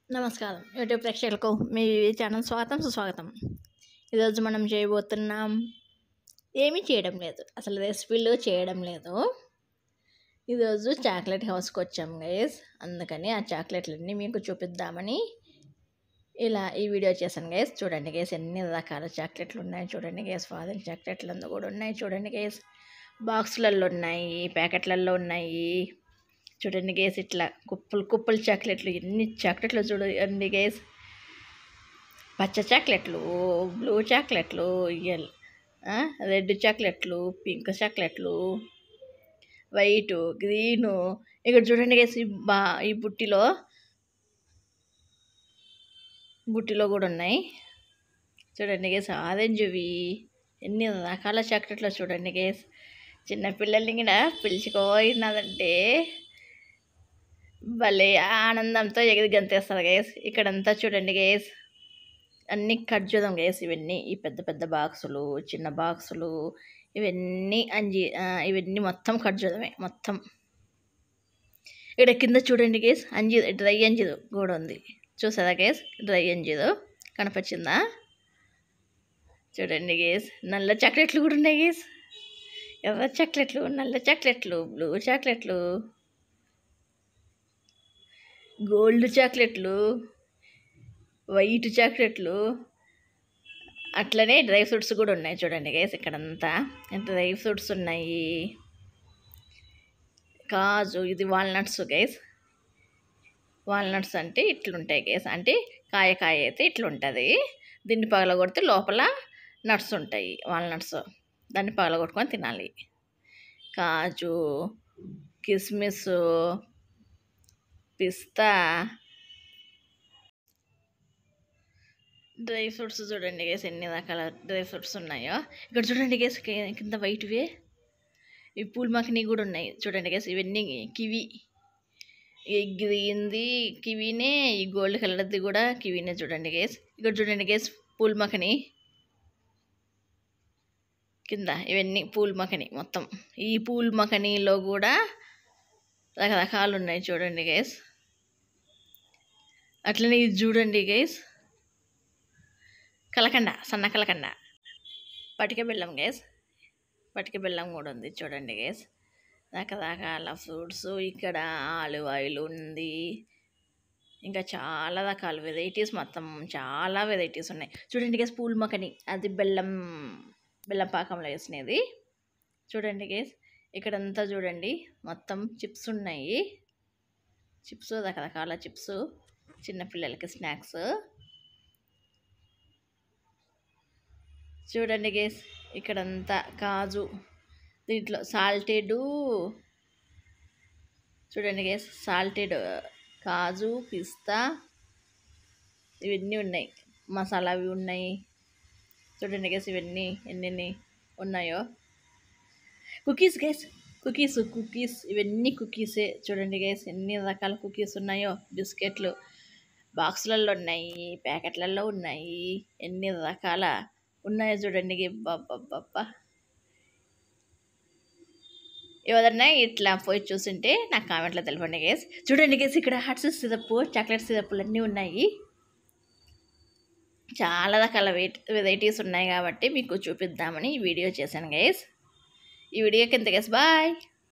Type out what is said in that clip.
నమస్కారం యూట్యూబ్ ప్రేక్షకులకు మీ ఛానల్ స్వాగతం సుస్వాగతం ఈరోజు మనం చేయబోతున్నాం ఏమీ చేయడం లేదు అసలు రెసిపీలు చేయడం లేదు ఈరోజు చాక్లెట్ హౌస్కి వచ్చాం గైస్ అందుకని ఆ చాక్లెట్లన్నీ మీకు చూపిద్దామని ఇలా ఈ వీడియో చేశాను గైస్ చూడండి గైస్ ఎన్ని రకాల చాక్లెట్లు ఉన్నాయి చూడండి గైస్ ఫాదర్ చాక్లెట్లు అందు కూడా ఉన్నాయి చూడండి గైస్ బాక్సులలో ఉన్నాయి ప్యాకెట్లలో ఉన్నాయి చూడండి గేస్ ఇట్లా కుప్పలు కుప్పలు చాక్లెట్లు ఎన్ని చాక్లెట్లు చూడండి గేస్ పచ్చ చాక్లెట్లు బ్లూ చాక్లెట్లు ఎల్ రెడ్ చాక్లెట్లు పింక్ చాక్లెట్లు వైటు గ్రీను ఇక్కడ చూడండి గేస్ ఈ బా ఈ బుట్టిలో బుట్టిలో కూడా ఉన్నాయి చూడండి గేస్ ఆరెంజ్వి ఎన్ని రకాల చాక్లెట్లు చూడండి గేస్ చిన్నపిల్లల్ని కూడా పిలుచుకోయినదంటే భలే ఆనందంతో ఎగిరి గంతేస్తారు గేస్ ఇక్కడంతా చూడండి గేస్ అన్నీ కట్ చేద్దాం గేస్ ఇవన్నీ ఈ పెద్ద పెద్ద బాక్సులు చిన్న బాక్సులు ఇవన్నీ అంజి ఆ, ఇవన్నీ మొత్తం కట్ చేద్దామే మొత్తం ఇక్కడ కింద చూడండి గేస్ అంజి డ్రై అంజిదు కూడా ఉంది చూసారా గేస్ డ్రై అంజిదు కనపచ్చిందా చూడండి గేస్ నల్ల చాక్లెట్లు కూడా ఉన్నాయి గేస్ ఎర్ర చాక్లెట్లు నల్ల చాక్లెట్లు బ్లూ చాక్లెట్లు గోల్డ్ చాక్లెట్లు వైట్ చాక్లెట్లు అట్లనే డ్రై ఫ్రూట్స్ కూడా ఉన్నాయి చూడండి గైస్ ఇక్కడంతా డ్రై ఫ్రూట్స్ ఉన్నాయి కాజు ఇది వాల్నట్స్ గైస్ వాల్నట్స్ అంటే ఇట్లుంటాయి గైస్ అంటే కాయ కాయ అయితే ఇట్లుంటుంది దీన్ని పగలగొడితే లోపల నట్స్ ఉంటాయి వాల్నట్స్ దాన్ని పగలగొట్టుకొని తినాలి కాజు కిస్మిస్ పిస్తా డ్రై ఫ్రూట్స్ చూడండి గేస్ ఎన్ని రకాల డ్రై ఫ్రూట్స్ ఉన్నాయో ఇక్కడ చూడండి గేస్ కి- కింద వైట్వి ఈ పూల్ మఖని కూడా ఉన్నాయి చూడండి గేస్ ఇవన్నీ కివి ఈ గ్రీన్ది కివీనే ఈ గోల్డ్ కలర్ది కూడా కివీనే చూడండి గేస్ ఇక్కడ చూడండి గేస్ పూల్ మఖని కింద ఇవన్నీ పూల్ మఖని మొత్తం ఈ పూల్ మఖనీలో కూడా రకరకాలు ఉన్నాయి చూడండి గైస్ అట్లనే ఇది చూడండి గైస్ కలకండ సన్న కలకండ పటిక బెల్లం గైస్ పటిక బెల్లం కూడా ఉంది చూడండి గైస్ రకరకాల ఫ్రూట్స్ ఇక్కడ ఆలివ్ ఆయిల్ ఉంది ఇంకా చాలా రకాల వెరైటీస్ మొత్తం చాలా వెరైటీస్ ఉన్నాయి చూడండి గైస్ పూల్ మకని అది బెల్లం బెల్లం పాకంలో వేసినది చూడండి గైస్ ఇక్కడంతా చూడండి మొత్తం చిప్స్ ఉన్నాయి చిప్స్ రకరకాల చిప్స్ చిన్నపిల్లలకి స్నాక్స్ చూడండి గేస్ ఇక్కడంతా కాజు దీంట్లో సాల్టెడ్ చూడండి గేస్ సాల్టెడ్ కాజు పిస్తా ఇవన్నీ ఉన్నాయి మసాలా అవి ఉన్నాయి చూడండి గేస్ ఇవన్నీ ఎన్ని ఉన్నాయో కుకీస్ గైస్ కుకీస్ కుకీస్ ఇవన్నీ కుకీసే చూడండి గైస్ ఎన్ని రకాల కుకీస్ ఉన్నాయో బిస్కెట్లు బాక్సులలో ఉన్నాయి ప్యాకెట్లలో ఉన్నాయి ఎన్ని రకాల ఉన్నాయో చూడండి బాబ్బా ఎవరన్నా ఇట్లా పోయి చూస్తుంటే నాకు కామెంట్లో తెలపండి గేస్ చూడండి గేస్ ఇక్కడ హట్స్ సిరప్ చాక్లెట్ సిరప్లు అన్నీ ఉన్నాయి చాలా రకాల వెయిట్ వెరైటీస్ ఉన్నాయి కాబట్టి మీకు చూపిద్దామని ఈ వీడియో చేశాను గైస్ ఈ వీడియోకి ఎంత గైస్ బాయ్